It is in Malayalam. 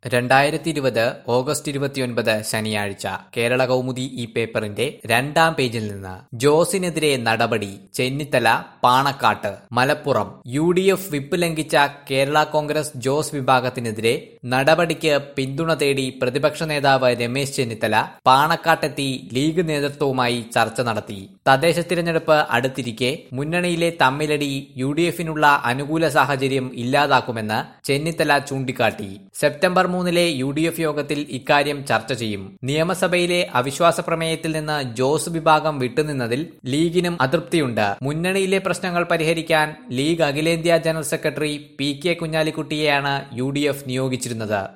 രണ്ടായിരത്തി ഇരുപത് ഓഗസ്റ്റ് ഇരുപത്തിയൊൻപത് ശനിയാഴ്ച കേരള കൗമുദി ഈ പേപ്പറിന്റെ രണ്ടാം പേജിൽ നിന്ന് ജോസിനെതിരെ നടപടി ചെന്നിത്തല പാണക്കാട്ട് Malappuram U D F whip ലംഘിച്ച കേരള കോൺഗ്രസ് ജോസ് വിഭാഗത്തിനെതിരെ നടപടിക്ക് പിന്തുണ തേടി പ്രതിപക്ഷ നേതാവ് രമേശ് ചെന്നിത്തല പാണക്കാട്ടെത്തി ലീഗ് നേതൃത്വവുമായി ചർച്ച നടത്തി തദ്ദേശ തിരഞ്ഞെടുപ്പ് അടുത്തിരിക്കെ മുന്നണിയിലെ തമ്മിലടി യു ഡി എഫിനുള്ള അനുകൂല സാഹചര്യം ഇല്ലാതാക്കുമെന്ന് ചെന്നിത്തല ചൂണ്ടിക്കാട്ടി സെപ്റ്റംബർ മൂന്നിലെ യു ഡി എഫ് യോഗത്തിൽ ഇക്കാര്യം ചർച്ച ചെയ്യും നിയമസഭയിലെ അവിശ്വാസ പ്രമേയത്തിൽ നിന്ന് ജോസ് വിഭാഗം വിട്ടുനിന്നതിൽ ലീഗിനും അതൃപ്തിയുണ്ട് മുന്നണിയിലെ പ്രശ്നങ്ങൾ പരിഹരിക്കാൻ ലീഗ് അഖിലേന്ത്യാ ജനറൽ സെക്രട്ടറി പി കെ കുഞ്ഞാലിക്കുട്ടിയെയാണ് യു ഡി എഫ് നിയോഗിച്ചിരുന്നത്